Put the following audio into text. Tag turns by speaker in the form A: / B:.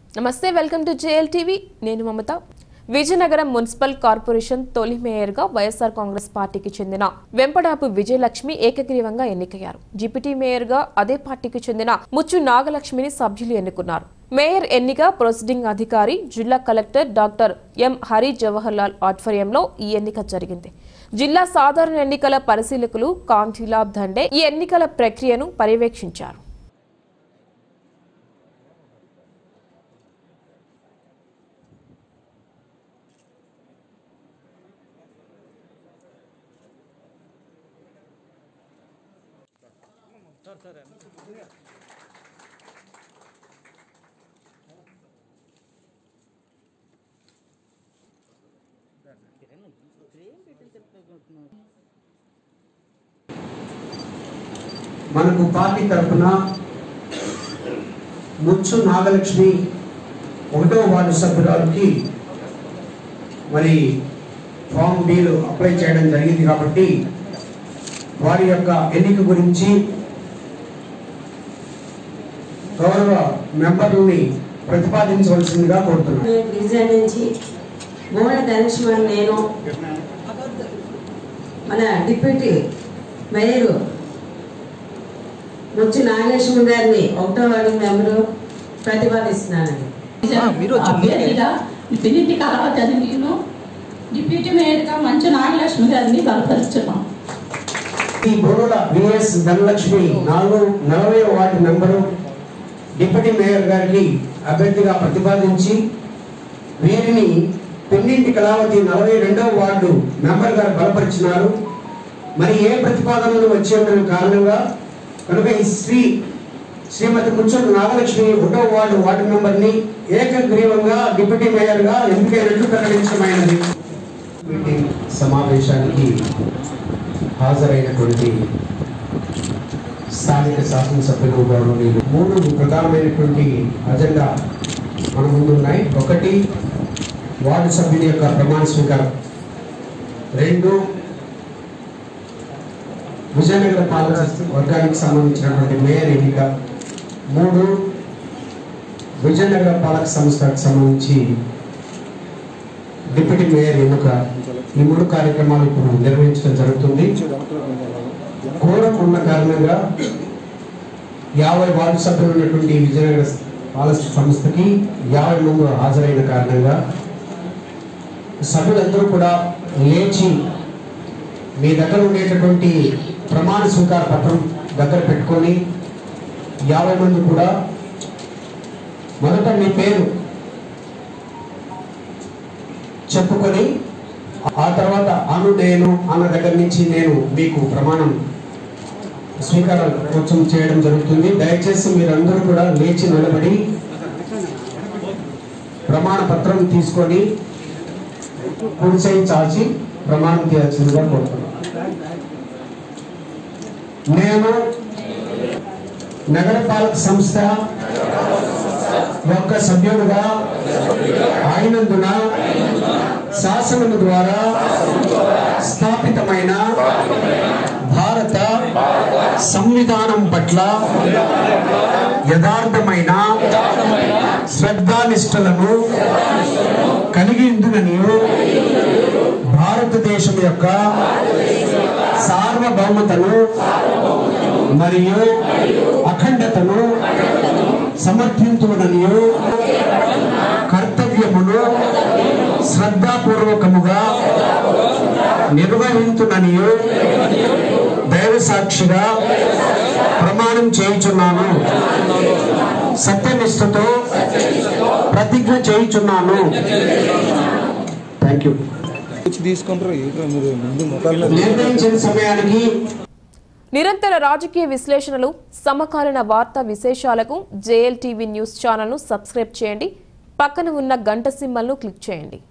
A: నమస్తే welcome to JL TV నేను మమత Vizianagaram municipal corporation తొలి మేయర్గా వైఎస్ఆర్ కాంగ్రెస్ పార్టీకి చెందిన వెంపడాపు విజయలక్ష్మి ఏకగ్రీవంగా ఎన్నికయ్యారు డిప్యూటీ మేయర్గా అదే పార్టీకి చెందిన ముచ్చు నాగలక్ష్మిని సభ్యులు ఎన్నుకున్నారు మేయర్ ఎన్నిక ప్రొసీడింగ్ అధికారి జిల్లా collector doctor M Hari Jawahar Lal ఆధ్వర్యంలో ఈ ఎన్నిక జరిగింది జిల్లా సాధారణ ఎన్నికల పరిశీలకులు కాంతిలాబ్ దండే ఈ ఎన్నికల ప్రక్రియను పర్యవేక్షించారు
B: మనకు పార్టీ తరఫున ముచ్చు నాగలక్ష్మి ఒకటో వార్డు సభ్యురాలకి మరి ఫామ్ బీలు అప్లై చేయడం జరిగింది కాబట్టి వారి యొక్క ఎన్నిక గురించి గౌరవ మెంబర్లని ప్రతిపాదించవలసిందిగా కోరుతున్నాను
C: డివిజన్ నుంచి మూల ధనుష్మణ్ నేను మన డిప్యూటీ మేయర్ ముచ్చు నాగలక్ష్మి గారిని ఒకటో వార్డు మెంబరు ప్రతిపాదిస్తున్నానండి
D: అభ్యర్థిగా పిలిటి కళావతి నేను డిప్యూటీ మేయర్గా మంచు నాగలక్ష్మి గారిని బలపరుస్తున్నాం
B: ఈ బోరుల విఎస్ ధనలక్ష్మి నాలుగు నలభై వార్డు మెంబరు డిప్యూటీ మేయర్ గారికి అభ్యర్థిగా ప్రతిపాదించి వీరిని పెన్నింటి కళావతి నలభై రెండవ వార్డు మెంబర్ గారు బలపరిచినారు మరి ఏ ప్రతిపాదనలు వచ్చే ఉన్న కారణంగా కనుక ఈ శ్రీ శ్రీమతి ముచ్చటి నాగలక్ష్మి ఒకటో వార్డు వార్డు మెంబర్ని ఏకగ్రీవంగా డిప్యూటీ మేయర్గా ఎంపికైనట్లు ప్రకటించమైనది మీటింగ్ సమావేశానికి హాజరైనటువంటి స్థానిక శాసనసభ్యులు గౌరవనీయులు మూడు ప్రధానమైనటువంటి అజెండా మన ముందు ఉన్నాయి ఒకటి వార్డు సభ్యుని యొక్క ప్రమాణ స్వీకారం రెండు విజయనగర పాలక వర్గానికి సంబంధించినటువంటి మేయర్ ఎన్నిక మూడు విజయనగర పాలక సంస్థకు సంబంధించి డిప్యూటీ మేయర్ ఎన్నిక ఈ మూడు కార్యక్రమాలు ఇప్పుడు నిర్వహించడం జరుగుతుంది కోరం ఉన్న కారణంగా యాభై వార్డు సభ్యులు ఉన్నటువంటి విజయనగర పాలక సంస్థకి యాభై మంది హాజరైన కారణంగా సభ్యులందరూ కూడా లేచి మీ దగ్గర ఉండేటటువంటి ప్రమాణ స్వీకార పత్రం దగ్గర పెట్టుకొని యాభై మంది కూడా మొదట మీ పేరు చెప్పుకొని ఆ తర్వాత అను నేను అన్న దగ్గర నుంచి నేను మీకు ప్రమాణం స్వీకారం కోసం చేయడం జరుగుతుంది దయచేసి మీరందరూ కూడా లేచి నిలబడి ప్రమాణ పత్రం తీసుకొని కుడిచేయి చాచి ప్రమాణం తీయాల్సిందిగా కోరుతున్నాను నేను నగరపాలక సంస్థ యొక్క సభ్యుడుగా అయినందున శాసనము ద్వారా స్థాపితమైన భారత సంవిధానం పట్ల యథార్థమైన శ్రద్ధానిష్టలను కలిగి ఉందని భారతదేశం యొక్క సార్వభౌమతను మరియు అఖండతను సమర్థించుననియు కర్తవ్యమును శ్రద్ధాపూర్వకముగా నిర్వహించుననియు దైవ సాక్షిగా ప్రమాణం చేయుచున్నాను సత్యనిష్టతో ప్రతిజ్ఞ చేయుచున్నాను థ్యాంక్ యూ
E: వచ్చి తీసుకుంటారు ఏంటో మీరు ముందు ముఖాలు
B: నిర్ణయించిన సమయానికి
A: నిరంతర రాజకీయ విశ్లేషణలు సమకాలీన వార్తా విశేషాలకు జేఎల్ టీవీ న్యూస్ ఛానల్ను సబ్స్క్రైబ్ చేయండి పక్కన ఉన్న గంట సింబల్ను క్లిక్ చేయండి